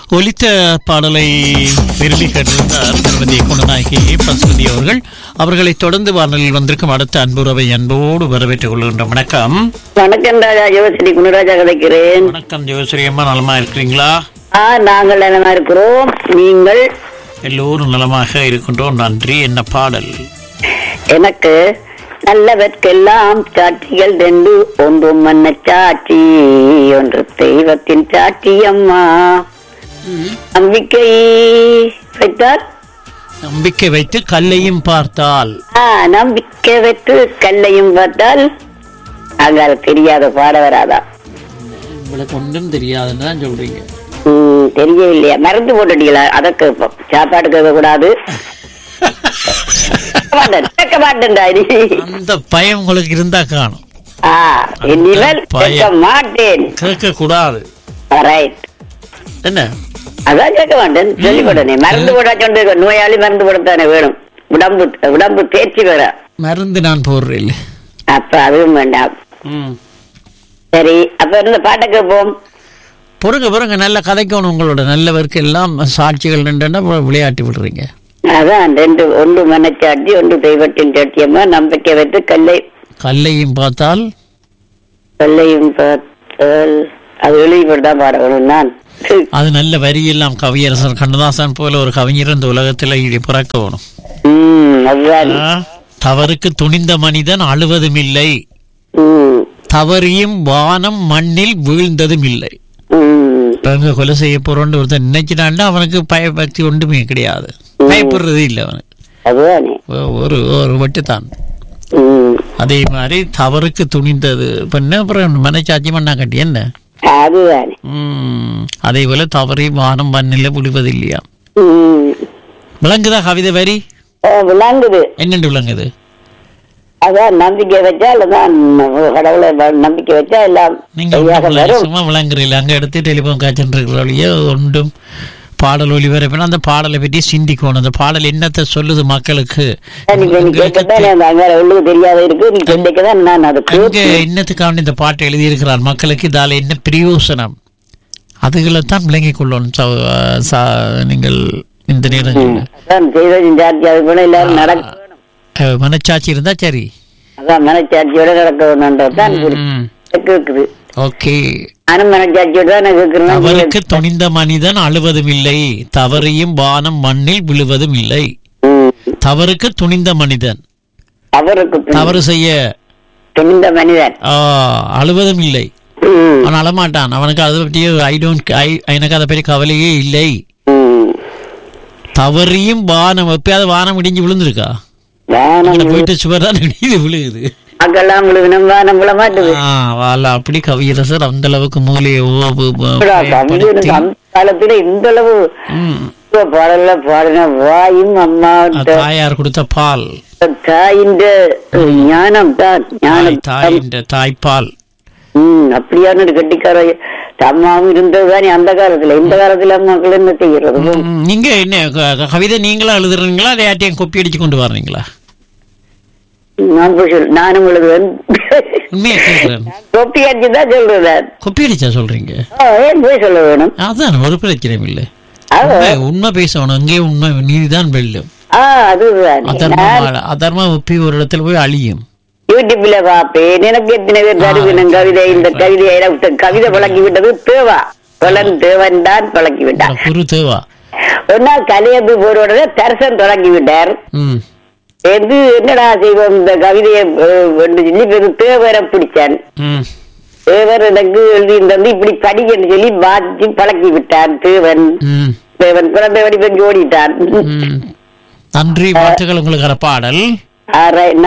ஒலித்த பாடலை விரும்பி கேட்டிருந்தார் திருமதி குணநாயகி பசுமதி அவர்கள் அவர்களை தொடர்ந்து வானொலியில் வந்திருக்கும் அடுத்த அன்புறவை அன்போடு வரவேற்றுக் கொள்கின்ற வணக்கம் வணக்கம் ராஜா யுவஸ்ரீ குணராஜா கதைக்கிறேன் வணக்கம் ஜோசிரி அம்மா நலமா இருக்கிறீங்களா ஆ நாங்கள் நலமா இருக்கிறோம் நீங்கள் எல்லோரும் நலமாக இருக்கின்றோம் நன்றி என்ன பாடல் எனக்கு நல்லவர்க்கெல்லாம் சாட்சிகள் ரெண்டு ஒன்று மன்ன சாட்சி ஒன்று தெய்வத்தின் சாட்சி அம்மா நம்பிக்கை வைத்தால் நம்பிக்கை வைத்து கல்லையும் பார்த்தால் ஆ நம்பிக்கை வைத்து கல்லையும் பார்த்தால் அங்கால் தெரியாத பாட வராதா உங்களுக்கு ஒன்றும் தெரியாதுன்னு தான் சொல்றீங்க ம், தெரியவில்லையா மறந்து போட்டுட்டீங்களா அதை கேட்போம் சாப்பாடு கேட்க கூடாது மாட்டேன், கேட்க மாட்டேன்டா நீ அந்த பயம் உங்களுக்கு இருந்தா காணும் ஆ, இனிமேல் பயம். கேட்க மாட்டேன் கேட்க கூடாது ரைட் என்ன அதான் கேட்க மாட்டேன் சொல்லி போட்டேனே மருந்து போட்டா சொன்ன நோயாளி மருந்து போடத்தானே வேணும் உடம்பு உடம்பு தேர்ச்சி பெற மருந்து நான் போடுறேன் இல்லை அப்ப அதுவும் வேண்டாம் சரி அப்ப இருந்த பாட்டை கேட்போம் பொறுங்க பொறுங்க நல்ல கதைக்கணும் உங்களோட நல்லவருக்கு எல்லாம் சாட்சிகள் நின்றுன்னா அப்புறம் விளையாட்டி விடுறீங்க அதான் ரெண்டு ஒன்று மனச்சாட்சி ஒன்று தெய்வத்தின் சாட்சியம்மா நம்பிக்கை வைத்து கல்லை கல்லையும் பார்த்தால் கல்லையும் பார்த்தால் அது வெளிப்படுதான் பாடணும் நான் அது நல்ல வரியெல்லாம் கவியரசர் கண்ணதாசன் போல ஒரு கவிஞர் இந்த உலகத்தில் இடி பிறக்க வேணும் ம் அதுதான் ஆ, தவறுக்கு துணிந்த மனிதன் அழுவதும் இல்லை ம் தவறியும் வானம் மண்ணில் வீழ்ந்ததும் இல்லை ம் அங்க கொலை செய்ய போறோன்னு ஒருத்தன் நினைச்சிட்டான்டா அவனுக்கு பயபக்தி ஒன்றுமே கிடையாது பயப்படுறது இல்லை அவனுக்கு அதுதானே ஒ- ஒரு ஒரு வட்டுத்தான் ம் அதே மாதிரி தவறுக்கு துணிந்தது பண்ண அப்புறம் மனச்சாட்சி மண்ணா கட்டி என்ன அதுதானே ம், அதே போல தவறி வானம் மண்ணில் விழுவது இல்லையா ம் விளங்குதா கவிதை வரி ஓ, விளங்குது என்னென்று விளங்குது அதான் நம்பிக்கை வச்சா அதான் கடவுளை வ- நம்பிக்கை வச்சா எல்லாம் நீங்க சரியாக ஒண்ணும் வரும் சும்மா விளங்குறீங்களா அங்க எடுத்து டெலிஃபோன் காய்ச்சல் இருக்கிறவளையோ ஒன்றும் பாடல் ஒளிபரப்பினா அந்த பாடலை பற்றி சிந்திக்கணும் அந்த பாடல் என்னத்தை சொல்லுது மக்களுக்கு நீ நீ கேட்கத்தான் அந்த அங்க உள்ளுக்கு தெரியாத இருக்கு நீ சொல்லிக்கதான் நான் அது அங்க கேட்டு என்னத்துக்காக இந்த பாட்டை எழுதியிருக்கிறார் மக்களுக்கு இதால என்ன பிரயோசனம் அதுகளைத்தான் விளங்கிக் கொள்ளணும் ச- ச- நீங்கள் இந்த நேரத்தில் அதான் செய்ததின் சாட்சி அது போல எல்லாரும் நடக்க வேணும் அஹ், மனச்சாட்சி இருந்தா சரி அதான் மனச்சாட்சியோட நடக்க வேணும்ன்றதான் ம். கேக்குது ஓகே நானும் மனச்சாட்சியோட தான் கேட்கிறேன் தவறுக்கு துணிந்த மனிதன் அழுவதும் இல்லை தவறியும் வானம் மண்ணில் விழுவதும் இல்லை ம். தவறுக்கு துணிந்த மனிதன் அவருக்கு துணி- தவறு செய்ய துணிந்த மனிதன் ஆ, அழுவதும் இல்லை ம். அவன் அழமாட்டான் அவனுக்கு அதை பற்றி ஐ டோன்ட் எனக்கு அதை பற்றி கவலையே இல்லை ம். தவறியும் வானம் எப்பயாவது வானம் இடிஞ்சு விழுந்திருக்கா வானம் அங்க போயிட்டு சுவர் தான் இடிஞ்சு விழுகுது அங்கெல்லாம் விழுவினம் வானம் விழ மாட்டுது ஆ, வால அப்படி கவியரசர் அந்த அளவுக்கு மூலையை ஓ- ஓ- இப்படா, தம்பி பயன்படுத்தி எனக்கு அந்த காலத்துல இந்த அளவு ம், பாடல பாடின வாயும் அம்மா அது தாயார் கொடுத்த பால் தாயின் ஞானம் தான் ஞானம் தாய் தாயின் தாய்ப்பால் ம் அப்படியான ஒரு கட்டிக்கார அம்மாவும் இருந்தது தானே அந்த காலத்துல இந்த காலத்துல அம்மாக்கள் என்ன செய்யறது ம், நீங்க என்ன க- கவிதை நீங்களா எழுதுறீங்களா இல்லை யார்ட்டையும் கொப்பி அடிச்சு கொண்டு வர்றீங்களா நான் போய் சொல் நானும் எழுதுவேன் உண்மையா கேட்கிறேன் தொப்பி அடிச்சு தான் சொல்றேன் கொப்பி அடிச்சா சொல்றீங்க ஆ, ஏன் போய் சொல்ல வேணும் அதான் ஒரு பிரச்சனையும் இல்லை அது உண்மை- உண்மை பேசணும் அங்கே உண்மை நீதிதான் வெல்லும் ஆ அதுதான் அதர்மம் அதர்மம் ஒப்பி ஒரு இடத்துல போய் அழியும் யூடியூப்ல பாப்பேன் எனக்கு எத்தனை பேர் தருவினம் கவிதை இந்த கவிதையை எனக்கு கவிதை பழக்கி விட்டது தேவா புலன் தேவன் தான் பழக்கி விட்டார் குரு தேவா ஒரு நாள் கலியப்பு போற உடனே தரிசன் தொடங்கி விட்டார் ம் எது என்னடா செய்வோம் இந்த கவிதையை அஹ், என்று சொல்லி பெரு தேவரை பிடிச்சான் ம் தேவர் எனக்கு எழுதி தந்து இப்படி படிக்கன்னு சொல்லி வாசி பழக்கி விட்டான் தேவன் ம் தேவன் குழந்தை வடிவம் ஓடிட்டான் ம் நன்றி வாழ்த்துக்கள் உங்களுக்கு பாடல் ஆ, right.